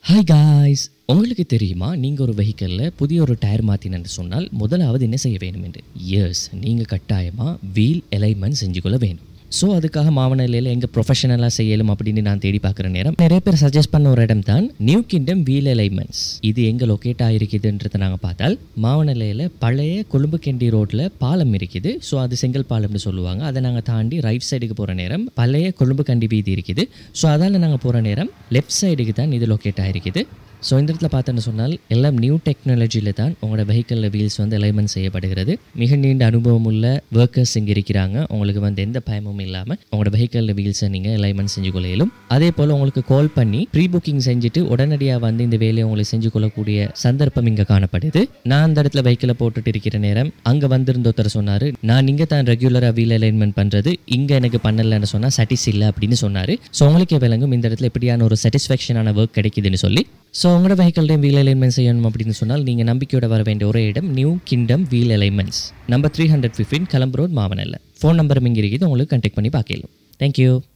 hi guys உங்களுக்கு தெரியுமா நீங்கள் ஒரு வெஹிக்கிளில் புதிய ஒரு டயர் மாற்றினு சொன்னால் முதலாவது என்ன செய்ய வேணும் என்று எஸ் நீங்கள் கட்டாயமாக வீல் எலைன்மெண்ட் செஞ்சுக்கொள்ள வேணும் ஸோ அதுக்காக மாவனலையில் எங்கே ப்ரொஃபஷனலாக செய்யலும் அப்படின்னு நான் தேடி பார்க்குற நேரம் நிறைய பேர் சஜஸ்ட் பண்ண ஒரு இடம் தான் நியூ கிங்டம் வீல் எலைன்மெண்ட்ஸ் இது எங்கே லொக்கேட் ஆகிருக்குதுன்றதை நாங்கள் பார்த்தால் மாவனலையில் பழைய கொழும்பு கெண்டி ரோட்டில் பாலம் இருக்குது ஸோ அது செங்கல் பாலம்னு சொல்லுவாங்க அதை நாங்கள் தாண்டி ரைட் சைடுக்கு போகிற நேரம் பழைய கொழும்பு கண்டி வீதி இருக்குது ஸோ அதால் நாங்கள் போகிற நேரம் லெஃப்ட் சைடுக்கு தான் இது லொக்கேட் ஆகிருக்குது ஸோ இந்த இடத்துல பார்த்தோன்னு சொன்னால் எல்லாம் நியூ டெக்னாலஜியில் தான் உங்களோட வெஹிக்கிளில் வீல்ஸ் வந்து அலைன்மெண்ட் செய்யப்படுகிறது மிக நீண்ட அனுபவம் உள்ள ஒர்க்கர்ஸ் இங்கே இருக்கிறாங்க உங்களுக்கு வந்து எந்த பயமும் இல்லாமல் உங்களோட வெஹிக்கிளில் வீல்ஸை நீங்கள் அலைன்மெண்ட் செஞ்சு கொள்ளையிலும் அதே போல் உங்களுக்கு கால் பண்ணி ப்ரீ புக்கிங் செஞ்சுட்டு உடனடியாக வந்து இந்த வேலையை உங்களுக்கு செஞ்சு கொள்ளக்கூடிய சந்தர்ப்பம் இங்கே காணப்படுது நான் அந்த இடத்துல வெஹிக்கிளை போட்டுட்டு இருக்கிற நேரம் அங்கே வந்திருந்த ஒருத்தர் சொன்னார் நான் இங்கே தான் ரெகுலராக வீல் அலைன்மெண்ட் பண்ணுறது இங்கே எனக்கு பண்ணலைன்னு சொன்னால் சாட்டிஸ் இல்லை அப்படின்னு சொன்னார் ஸோ உங்களுக்கே விளங்கும் இந்த இடத்துல எப்படியான ஒரு சாட்டிஸ்ஃபேக்ஷனான ஒர்க் கிடைக்குதுன்னு சொல்லி ஸோ உங்களோட வெஹிக்கிள்டையும் வீல் அலைன்மெண்ட் செய்யணும் அப்படின்னு சொன்னால் நீங்கள் நம்பிக்கையோட வர வேண்டிய ஒரே இடம் New Kingdom wheel alignments number three hundred fifteen Colombo road Mawanella phone நம்பரும் இங்கே இருக்குது உங்களுக்கு கான்டாக்ட் பண்ணி பார்க்கலாம் தேங்க்யூ